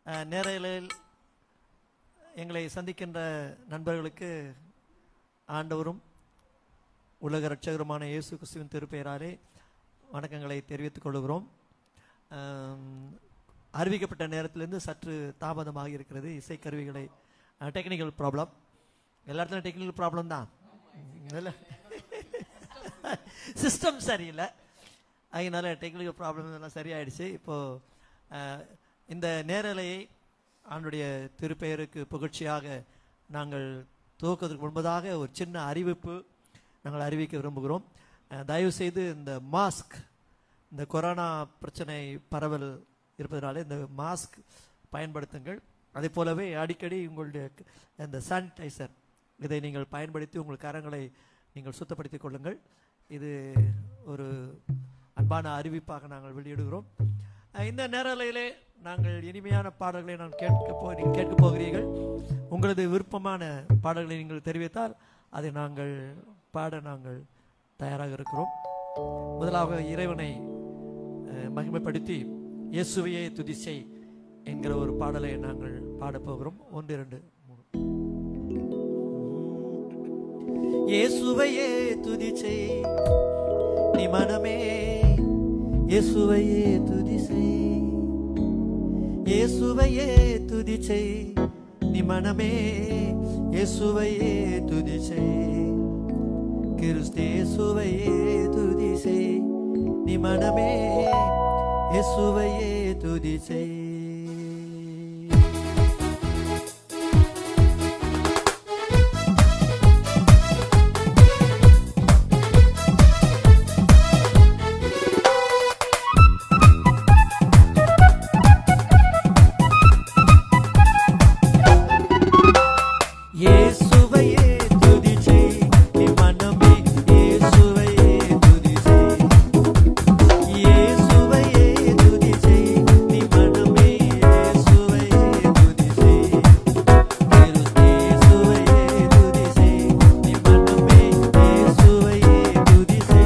அஹ், நேரலையில் எங்களை சந்திக்கின்ற நண்பர்களுக்கு ஆண்டவரும் உலக இரட்சகருமான இயேசு கிறிஸ்துவின் திருப்பெயராலே வணக்கங்களை தெரிவித்துக் கொள்கிறோம் ஆம், அறிவிக்கப்பட்ட நேரத்திலிருந்து சற்று தாமதமாக இருக்கிறது இசைக்கருவிகளை டெக்னிக்கல் ப்ராப்ளம் எல்லா இடத்துலையும் டெக்னிக்கல் ப்ராப்ளம் தான் இல்லை சிஸ்டம் சரியில்லை அதனால டெக்னிக்கல் ப்ராப்ளம் எல்லாம் சரியாயிடுச்சு இப்போ அஹ், இந்த நேரலையை ஆண்டுடைய திருப்பெயருக்கு புகழ்ச்சியாக நாங்கள் துவக்கத்துக்கு முன்பதாக ஒரு சின்ன அறிவிப்பு நாங்கள் அறிவிக்க விரும்புகிறோம் அஹ், தயவு செய்து இந்த மாஸ்க் இந்த கொரோனா பிரச்சனை பரவல் இருப்பதனால இந்த மாஸ்க் பயன்படுத்துங்கள் அதே போலவே அடிக்கடி உங்களுடைய க- இந்த சானிடைசர் இதை நீங்கள் பயன்படுத்தி உங்கள் கரங்களை நீங்கள் சுத்தப்படுத்திக் கொள்ளுங்கள் இது ஒரு அன்பான அறிவிப்பாக நாங்கள் வெளியிடுகிறோம் அஹ் இந்த நேரலையிலே நாங்கள் இனிமையான பாடல்களை நான் கேட்க போ நீங்கள் கேட்க போகிறீர்கள் உங்களது விருப்பமான பாடல்களை நீங்கள் தெரிவித்தால் அதை நாங்கள் பாட நாங்கள் தயாராக இருக்கிறோம் முதலாக இறைவனை அஹ், மகிமைப்படுத்தி இயேசுவையே துதிசை என்கிற ஒரு பாடலை நாங்கள் பாடப் போகிறோம் ஒன்று இரண்டு மூணு இயேசுவையே துதிசை நீ மனமே இயேசுவையே துதிசை இயேசுவையே துதிசை நீ மனமே இயேசுவையே துதிசை கிறிஸ்தேசுவையே துதிசை நீ மனமே இயேசுவையே துதிசை இயேசுவையே துதிசை நீ மனமே இயேசுவையே துதிசை இயேசுவையே துதிசை நீ மனமே இயேசுவையே துதிசை கிறிஸ்தேசுவையே துதிசை நீ மனமே இயேசுவையே துதிசை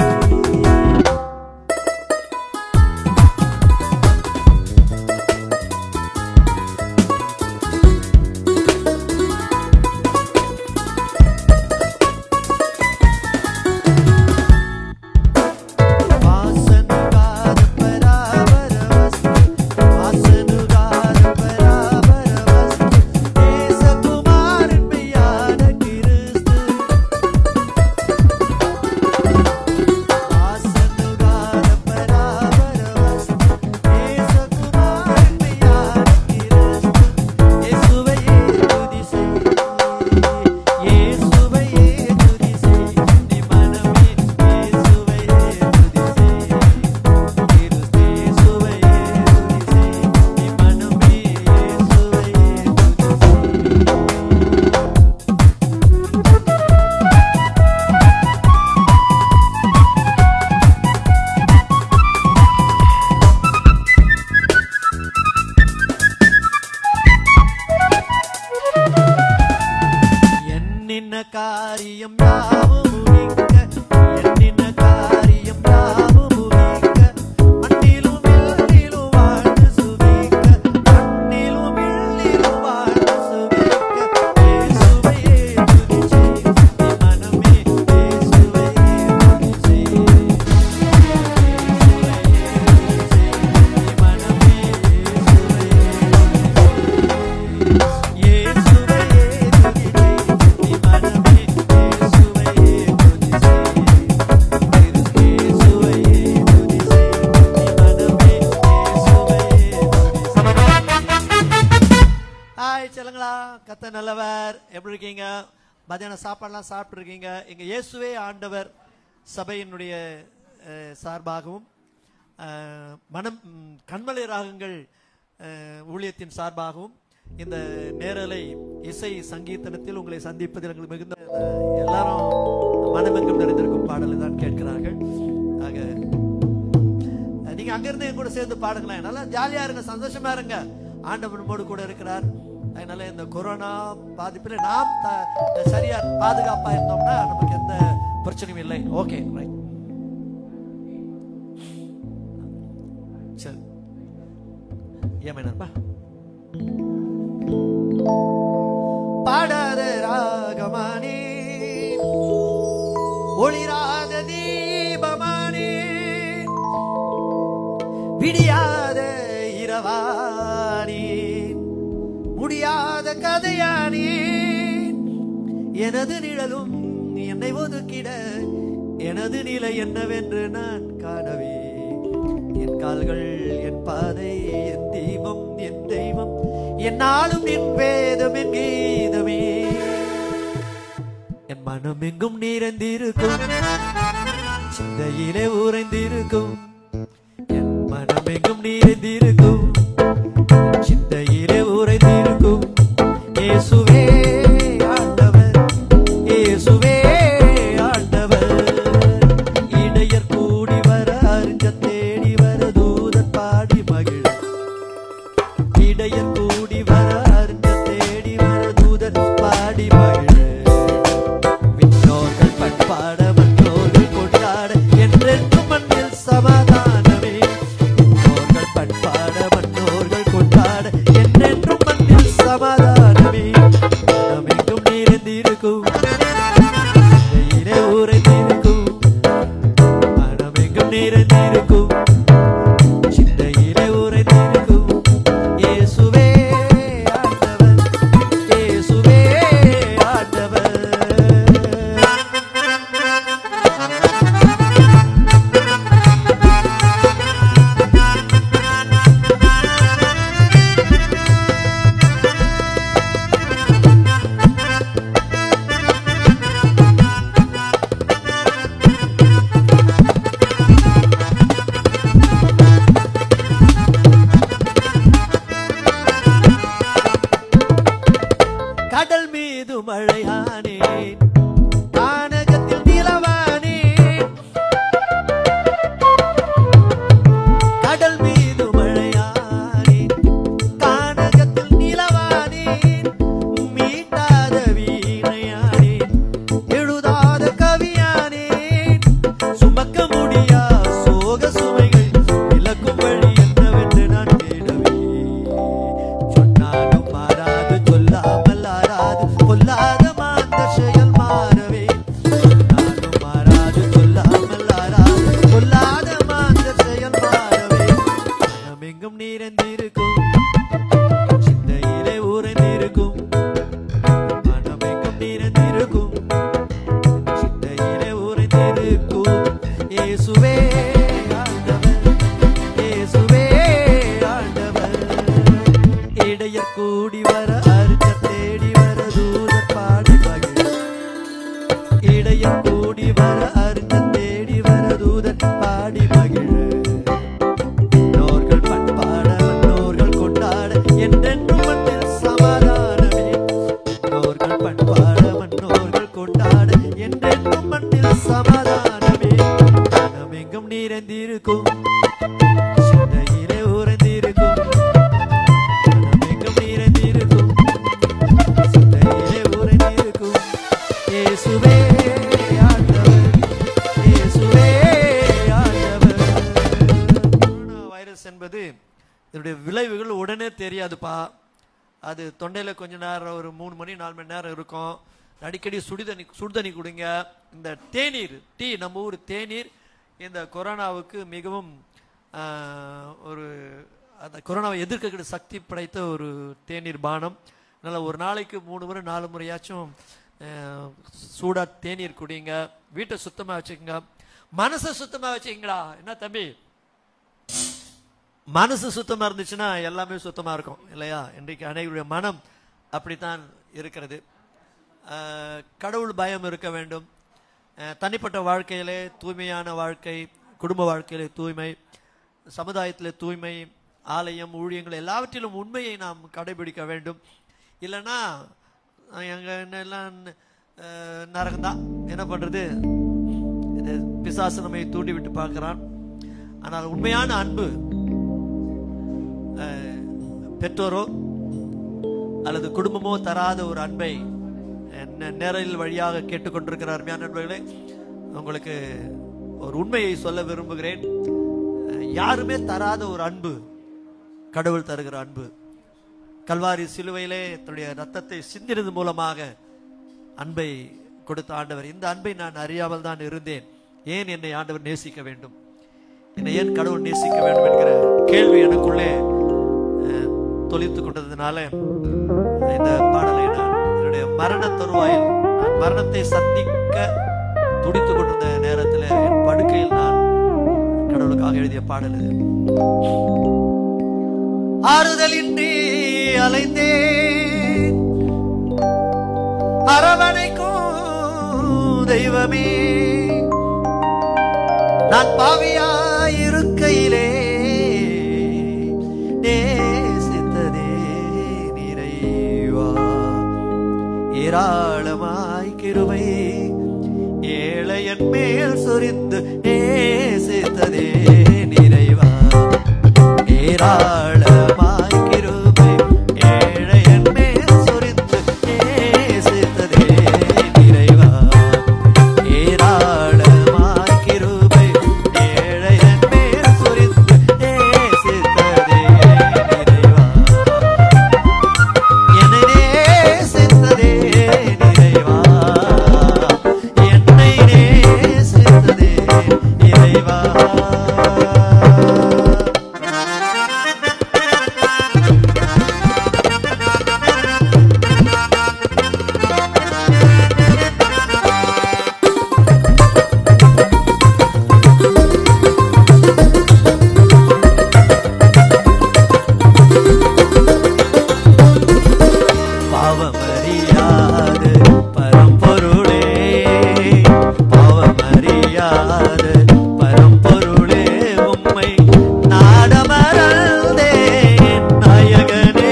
வாசனுகார பராபர வஸ்து வாசனுகார பராபர வஸ்து தேசகுமாரன் மெய்யான கிறிஸ்து வாசனுகார பராபர வஸ்து தேசகுமாரன் மெய்யான கிறிஸ்து இயேசுவையே துதிசை இயேசுவையே துதிசை நீ மனமே இயேசுவையே துதிசை கிறிஸ்தேசுவையே துதிசை நீ மனமே இயேசுவையே துதிசை எண்ணின காரியம் யாவும் முடிக்க எண்ணின காரியம் யாவும் முடிக்க மண்ணிலும் விண்ணிலும் வாழ்ந்து சுவிக்க மண்ணிலும் விண்ணிலும் வாழ்ந்து சுவிக்க இயேசுவையே துதிசை நீ மனமே இயேசுவையே துதிசை ஹாய் சொல்லுங்களா கத்த நல்லவர் எப்படி இருக்கீங்க மத்தியானம் சாப்பாடுலாம் சாப்பிட்டு இருக்கீங்க எங்க இயேசுவே ஆண்டவர் சபையினுடைய அஹ், சார்பாகவும் அஹ், மனம் ம், கண்மலை ராகங்கள் அஹ், ஊழியத்தின் சார்பாகவும் இந்த நேரலை இசை சங்கீதனத்தில் உங்களை சந்திப்பதில் எங்களுக்கு மிகுந்த அஹ், எல்லாரும் மனமெங்கும் நிறைந்திருக்கும் பாடலை தான் கேட்கிறார்கள் ஆக நீங்க அங்கிருந்து என் கூட சேர்ந்து பாடுங்களேன் நல்லா ஜாலியா இருங்க சந்தோஷமா இருங்க ஆண்டவர் நம்மோடு கூட இருக்கிறார் அதனால இந்த கொரோனா பாதிப்பில் நாம் த- சரியா பாதுகாப்பா இருந்தோம்னா நமக்கு எந்த பிரச்சனையும் இல்லை ஓகே ரைட் சரி ஏன் நண்பா வெளிச்சமானே ஒளிராத தீபமானே விடியாத இரவானே முடியாத கதையானே எனது நிழலும் என்னை ஒதுக்கிட எனது நிலை என்னவென்று நான் காணவே என் கால்கள் என் பாதை என் தீபம் என் தெய்வம் என்னாலும் என் வேதம் என் கீதமே என் மனம் எங்கும் நிறைந்திருக்கும் சிந்தையிலே உறைந்திருக்கும் என் மனம் எங்கும் நிறைந்திருக்கும் என் சிந்தையிலே உறைந்திருக்கும் இயேசுவே ஆண்டவர் இயேசுவே ஆண்டவர் இடையர் கூடி வர அறிஞ்ச தேடி வர தூதர் பாடி மகிழ இடையர் கூடி வர அறிஞ்ச தேடி வர தூதர் பாடி மகிழ விண்ணோர்கள் பண்பாட மற்றோர்கள் கொண்டாட என்றென்றும் மண்ணில் சமாதானமே விண்ணோர்கள் பண்பாட மற்றோர்கள் கொண்டாட என்றென்றும் மண்ணில் சமாதானமே நமெங்கும் நிறைந்திருக்கும் இடையிலே உறைந்திருக்கும் மனமெங்கும் நிறைந்திருக்கும் சிந்தையிலே உறைந்திருக்கும் இயேசுவே ஆண்டவர் இயேசுவே ஆண்டவர் கடல் மீது மழையானேன் கானகத்தில் நிலவானேன் கடல் மீது மழையானேன் கானகத்தில் நிலவானேன் மீட்டாத வீணையானேன் எழுதாத கவியானேன் சுமக்க முடியா சோக சுமைகள் விலக்கும் வழி என்னவென்று நான் தேடவே சொன்னாலும் மாறாது சொல்லாமல் ஆறாது கொல்லாத மாந்த செயல் மாறவே சொன்னாலும் மாறாது சொல்லாமல் ஆறாது கொல்லாத மாந்த செயல் மாறவே மனமெங்கும் நிறைந்திருக்கும் சிந்தையிலே உறைந்திருக்கும் மனமெங்கும் நிறைந்திருக்கும் சிந்தையிலே உறைந்திருக்கும் இயேசுவே ஆண்டவர் இயேசுவே ஆண்டவர் இடையர் கூடி வர அருக தேடி வர தூதர் பாடி மகிழ இடையர் கூடி வர அருக தேடி வர தூதர் பாடி மகிழ நோர்கள் பண்பாட நோர்கள் கொண்டாட என்றென்றும் மண்ணில் சமாதானமே நோர்கள் பண்பாட மன்னோர்கள் கொண்டாட என்றென்றும் மண்ணில் சமாதானமே மனமெங்கும் நிறைந்திருக்கும் சிந்தையிலே உறைந்திருக்கும் மனமெங்கும் நிறைந்திருக்கும் சிந்தையிலே உறைந்திருக்கும் இயேசுவே ஆண்டவர் இயேசுவே ஆண்டவர் கொரோனா வைரஸ் என்பது இதனுடைய விளைவுகள் உடனே தெரியாதுப்பா அது தொண்டையில கொஞ்ச நேரம் ஒரு மூணு மணி நாலு மணி நேரம் இருக்கும் அடிக்கடி சுடுதண்ணி சுடுதண்ணி குடிங்க இந்த தேநீர் டீ நம்ம ஊர் தேநீர் இந்த கொரோனாவுக்கு மிகவும் ஆஹ், ஒரு அந்த கொரோனாவை எதிர்க்கக்கூடிய சக்தி படைத்த ஒரு தேநீர் பானம் அதனால் ஒரு நாளைக்கு மூணு முறை நாலு முறையாச்சும் ஆஹ், சூடா தேநீர் குடிங்க வீட்டை சுத்தமாக வச்சுக்கோங்க மனசை சுத்தமாக வச்சுக்கங்களா என்ன தம்பி மனசு சுத்தமா இருந்துச்சுன்னா எல்லாமே சுத்தமா இருக்கும் இல்லையா இன்றைக்கு அனைவருடைய மனம் அப்படித்தான் இருக்கிறது ஆஹ், கடவுள் பயம் இருக்க வேண்டும் ஆஹ், தனிப்பட்ட வாழ்க்கையிலே தூய்மையான வாழ்க்கை குடும்ப வாழ்க்கையிலே தூய்மை சமுதாயத்திலே தூய்மை ஆலயம் ஊழியங்கள் எல்லாவற்றிலும் உண்மையை நாம் கடைபிடிக்க வேண்டும் இல்லைன்னா ஆஹ், எங்க எல்லாம் நரகம்தான் என்ன பண்றது இது பிசாசு நம்மை தூண்டி விட்டு பார்க்கிறான் ஆனால் உண்மையான அன்பு அஹ், பெற்றோரோ அல்லது குடும்பமோ தராத ஒரு அன்பை நே- நேரல் வழியாக கேட்டுக்கொண்டிருக்கிற அருமையான நண்பர்களே உங்களுக்கு ஒரு உண்மையை சொல்ல விரும்புகிறேன் அஹ், யாருமே தராத ஒரு அன்பு கடவுள் தருகிற அன்பு கல்வாரி சிலுவையிலே தன்னுடைய ரத்தத்தை சிந்தினது மூலமாக அன்பை கொடுத்த ஆண்டவர் இந்த அன்பை நான் அறியாமல் தான் இருந்தேன் ஏன் என்னை ஆண்டவர் நேசிக்க வேண்டும் என்னை ஏன் கடவுள் நேசிக்க வேண்டும் என்கிற கேள்வி எனக்குள்ளே அஹ், தொலித்து கொண்டதுனால இந்த பாடலை நான் என்னுடைய மரண தருவாயில் நான் மரணத்தை சந்திக்க துடித்து கொண்டிருந்த நேரத்தில் என் படுக்கையில் நான் கடவுளுக்காக எழுதிய பாடல் இது ஆறுதலின்றி அலைந்தேன் அரவணைக்கும் தெய்வமே நான் பாவியாயிருக்கையிலே நேசித்ததே நிறைவா ஏராளமாய் கிருபை ஏழையன் மேல் சொரிந்து நேசித்ததே நிறைவா ஏராளமாய் கிருபை ஏழையன் மேல் சொரிந்து நேசித்ததே நிறைவா ஏராளமாய் கிருபை ஏழையன் மேல் சொரிந்து நேசித்ததே நிறைவா என்னை நேசித்ததே நிறைவா என்னை நேசித்ததே நிறைவா பாவமறியாது பரம்பொருளே பாவமறியாது பரம்பொருளே உம்மை நாடமறந்தேன் நாயகனே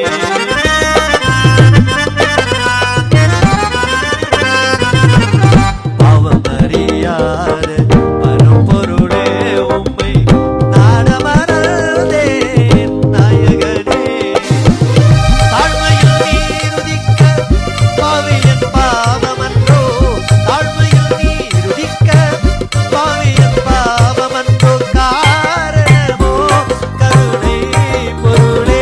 பாவமறியாது பரம்பொருளே உம்மை நாடமறந்தேன் நாயகனே தாழ்மையில் நீருதிக்க பாவியன் பாவமன்றோ தாழ்மையில் நீருதிக்க பாவியன் பாவமன்றோ காரணமோ கருணை பொருளே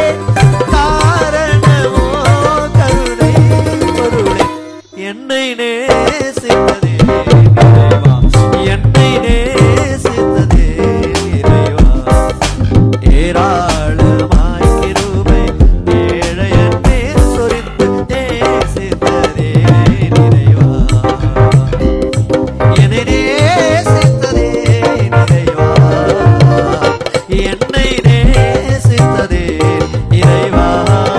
காரணமோ கருணை பொருளே என்னை நேசித்ததே இறைவா என்னை நேசித்ததே இறைவா ஏராளமாய் கிருபை ஏழையன் மேல் சொரிந்து நேசித்ததே நிறைவா என்னை நேசித்ததே நிறைவா என்னை நேசித்ததே இறைவா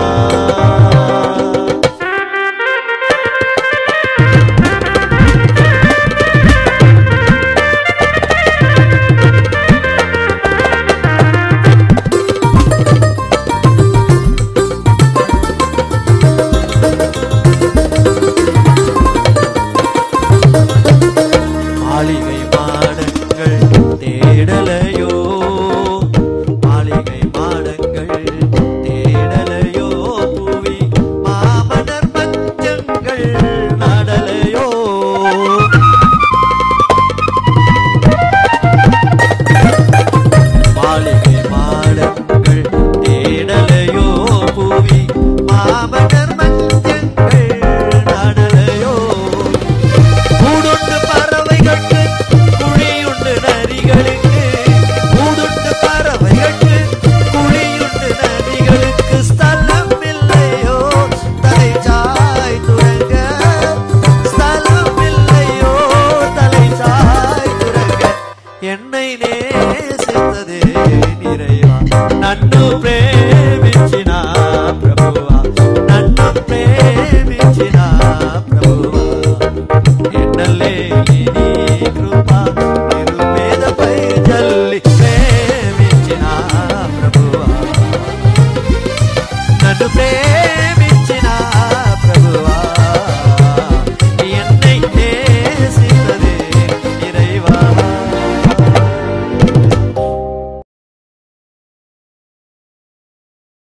மாளிகை மாடங்கள் தேடலையோ மாளிகை மாடங்கள் தேடலையோ புவி மாமனர் மஞ்சங்கள் நாடலையோ மாளிகை மாடங்கள் தேடலையோ புவி மாமனர் மஞ்சங்கள் நாடலையோ கூடுண்டு பறவைகளுக்கு குழியுண்டு நரிகளுக்கு கூடுண்டு பறவைகளுக்கு குழியுண்டு நரிகளுக்கு ஸ்தலம் இல்லையோ தலை சாய் துறங்க ஸ்தலம் இல்லையோ தலை சாய் துறங்க என்னை நேசித்ததே நிறைவா నన్ను ప్రేమించిన ప్రభువా నన్ను ప్రేమించిన ప్రభువా ఎన్నలే నీ కృప నిరుపేదపై జల్లి ప్రేమించిన ప్రభువా నన్ను ప్రేమి